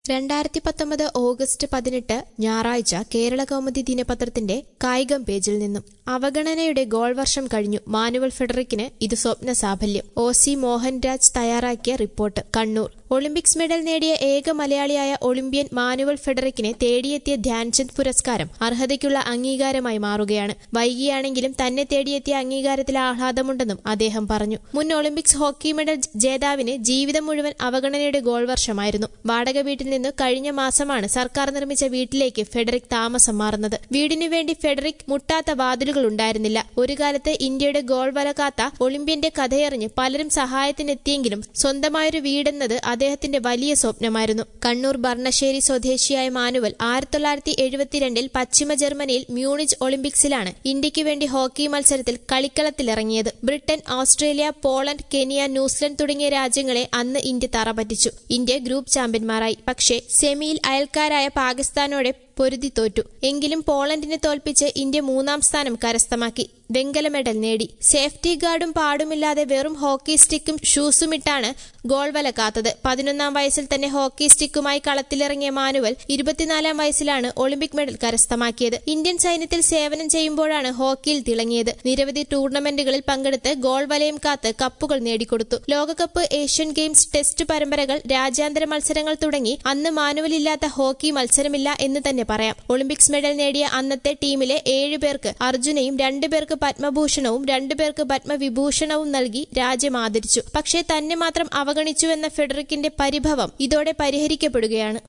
രണ്ടായിരത്തി പത്തൊമ്പത് ഓഗസ്റ്റ് പതിനെട്ട് ഞായറാഴ്ച കേരള കൗമുദി ദിനപത്രത്തിന്റെ കായികം പേജിൽ നിന്നും അവഗണനയുടെ ഗോൾ വർഷം കഴിഞ്ഞു മാനുവൽ ഫെഡറിക്കിന് ഇത് സ്വപ്ന സാഫല്യം ഒ സി മോഹൻരാജ് തയ്യാറാക്കിയ റിപ്പോർട്ട് കണ്ണൂർ ഒളിമ്പിക്സ് മെഡൽ നേടിയ ഏക മലയാളിയായ ഒളിമ്പ്യൻ മാനുവൽ ഫെഡറിക്കിനെ തേടിയെത്തിയ ധ്യാൻചന്ദ് പുരസ്കാരം അർഹതയ്ക്കുള്ള അംഗീകാരമായി മാറുകയാണ് വൈകിയാണെങ്കിലും തന്നെ തേടിയെത്തിയ അംഗീകാരത്തിൽ ആഹ്ലാദമുണ്ടെന്നും അദ്ദേഹം പറഞ്ഞു മുൻ ഒളിമ്പിക്സ് ഹോക്കി മെഡൽ ജേതാവിന് ജീവിതം മുഴുവൻ അവഗണനയുടെ ഗോൾ വർഷമായിരുന്നു വാടക വീട്ടിൽ നിന്ന് കഴിഞ്ഞ മാസമാണ് സർക്കാർ നിർമ്മിച്ച വീട്ടിലേക്ക് ഫെഡറിക് താമസം മാറുന്നത് വീടിനു വേണ്ടി ഫെഡറിക് മുട്ടാത്ത വാതിലുകൾ ഉണ്ടായിരുന്നില്ല ഒരു കാലത്ത് ഇന്ത്യയുടെ ഗോൾ വല കാത്ത ഒളിമ്പ്യന്റെ കഥയറിഞ്ഞ് പലരും സഹായത്തിനെത്തിയെങ്കിലും സ്വന്തമായൊരു വീടെന്നത് അദ്ദേഹത്തിന്റെ വലിയ സ്വപ്നമായിരുന്നു കണ്ണൂർ ബർണശ്ശേരി സ്വദേശിയായ മാനുവൽ ആയിരത്തി തൊള്ളായിരത്തി എഴുപത്തിരണ്ടിൽ പശ്ചിമ ജർമ്മനിയിൽ മ്യൂണിച്ച് ഒളിമ്പിക്സിലാണ് ഇന്ത്യക്ക് വേണ്ടി ഹോക്കി മത്സരത്തിൽ കളിക്കളത്തിലിറങ്ങിയത് Britain Australia Poland Kenya New Zealand തുടങ്ങിയ രാജ്യങ്ങളെ അന്ന് ഇന്ത്യ തറപറ്റിച്ചു ഇന്ത്യ ഗ്രൂപ്പ് ചാമ്പ്യന്മാരായി പക്ഷേ സെമിയിൽ അയൽക്കാരായ പാകിസ്ഥാനോടെ പൊരുതി തോറ്റു എങ്കിലും പോളണ്ടിനെ തോൽപ്പിച്ച് ഇന്ത്യ മൂന്നാം സ്ഥാനം കരസ്ഥമാക്കി വെങ്കല മെഡൽ നേടി സേഫ്റ്റി ഗാർഡും പാടുമില്ലാതെ വെറും ഹോക്കി സ്റ്റിക്കും ഷൂസുമിട്ടാണ് ഗോൾ വല കാത്തത് പതിനൊന്നാം വയസ്സിൽ തന്നെ ഹോക്കി സ്റ്റിക്കുമായി കളത്തിലിറങ്ങിയ മാനുവൽ ഇരുപത്തിനാലാം വയസ്സിലാണ് ഒളിമ്പിക് മെഡൽ കരസ്ഥമാക്കിയത് ഇന്ത്യൻ സൈന്യത്തിൽ സേവനം ചെയ്യുമ്പോഴാണ് ഹോക്കിയിൽ തിളങ്ങിയത് നിരവധി ടൂർണമെന്റുകളിൽ പങ്കെടുത്ത് ഗോൾ വലയം കാത്ത് കപ്പുകൾ നേടിക്കൊടുത്തു ലോകകപ്പ് ഏഷ്യൻ ഗെയിംസ് ടെസ്റ്റ് പരമ്പരകൾ രാജ്യാന്തര മത്സരങ്ങൾ തുടങ്ങി അന്ന് മാനുവലില്ലാത്ത ഹോക്കി മത്സരമില്ല എന്ന് തന്നെ പറയാം ഒളിമ്പിക്സ് മെഡൽ നേടിയ അന്നത്തെ ടീമിലെ ഏഴു പേർക്ക് അർജുനയും രണ്ടുപേർക്ക് പത്മഭൂഷണവും രണ്ടുപേർക്ക് പത്മവിഭൂഷണവും നൽകി രാജ്യം ആദരിച്ചു പക്ഷേ തന്നെ മാത്രം അവഗണിച്ചുവെന്ന ഫെഡറിക്കിന്റെ പരിഭവം ഇതോടെ പരിഹരിക്കപ്പെടുകയാണ്